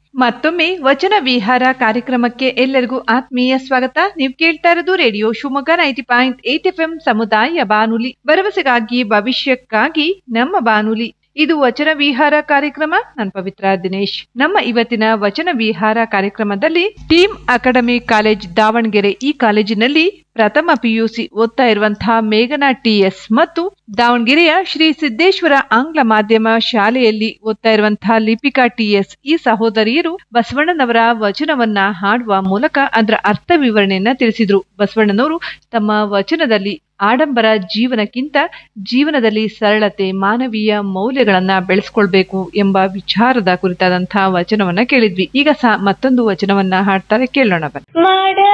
ಮತ್ತೊಮ್ಮೆ ವಚನ ವಿಹಾರ ಕಾರ್ಯಕ್ರಮಕ್ಕೆ ಎಲ್ಲರಿಗೂ ಆತ್ಮೀಯ ಸ್ವಾಗತ ನೀವು ಕೇಳ್ತಾ ಇರೋದು radio Shivamogga ninety point eight F M ಸಮುದಾಯ ಬಾನುಲಿ ಭರವಸೆಗಾಗಿ ಭವಿಷ್ಯಕ್ಕಾಗಿ ನಮ್ಮ ಬಾನುಲಿ ಇದು ವಚನ ವಿಹಾರ ಕಾರ್ಯಕ್ರಮ ನಾನು ಪವಿತ್ರ ದಿನೇಶ್ ನಮ್ಮ ಇವತ್ತಿನ ವಚನ ವಿಹಾರ ಕಾರ್ಯಕ್ರಮದಲ್ಲಿ ಟೀಮ್ ಅಕಾಡೆಮಿ ಕಾಲೇಜ್ ದಾವಣಗೆರೆ ಈ ಕಾಲೇಜಿನಲ್ಲಿ ಪ್ರಥಮ ಪಿಯುಸಿ ಓದ್ತಾ ಇರುವಂತಹ ಮೇಘನಾ ಟಿಎಸ್ ಮತ್ತು ದಾವಣಗೆರೆಯ ಶ್ರೀ ಸಿದ್ದೇಶ್ವರ ಆಂಗ್ಲ ಮಾಧ್ಯಮ ಶಾಲೆಯಲ್ಲಿ ಓದ್ತಾ ಇರುವಂತಹ ಲಿಪಿಕಾ ಟಿಎಸ್ ಈ ಸಹೋದರಿಯರು ಬಸವಣ್ಣನವರ ವಚನವನ್ನ ಹಾಡುವ ಮೂಲಕ ಅದರ ಅರ್ಥ ವಿವರಣೆಯನ್ನ ತಿಳಿಸಿದ್ರು ಬಸವಣ್ಣನವರು ತಮ್ಮ ವಚನದಲ್ಲಿ ಆಡಂಬರ ಜೀವನಕ್ಕಿಂತ ಜೀವನದಲ್ಲಿ ಸರಳತೆ ಮಾನವೀಯ ಮೌಲ್ಯಗಳನ್ನ ಬೆಳೆಸ್ಕೊಳ್ಬೇಕು ಎಂಬ ವಿಚಾರದ ಕುರಿತಾದಂತಹ ವಚನವನ್ನ ಕೇಳಿದ್ವಿ ಈಗ ಸಹ ಮತ್ತೊಂದು ವಚನವನ್ನ ಹಾಡ್ತಾರೆ ಕೇಳೋಣ ಬನ್ನಿ ಮಾಡ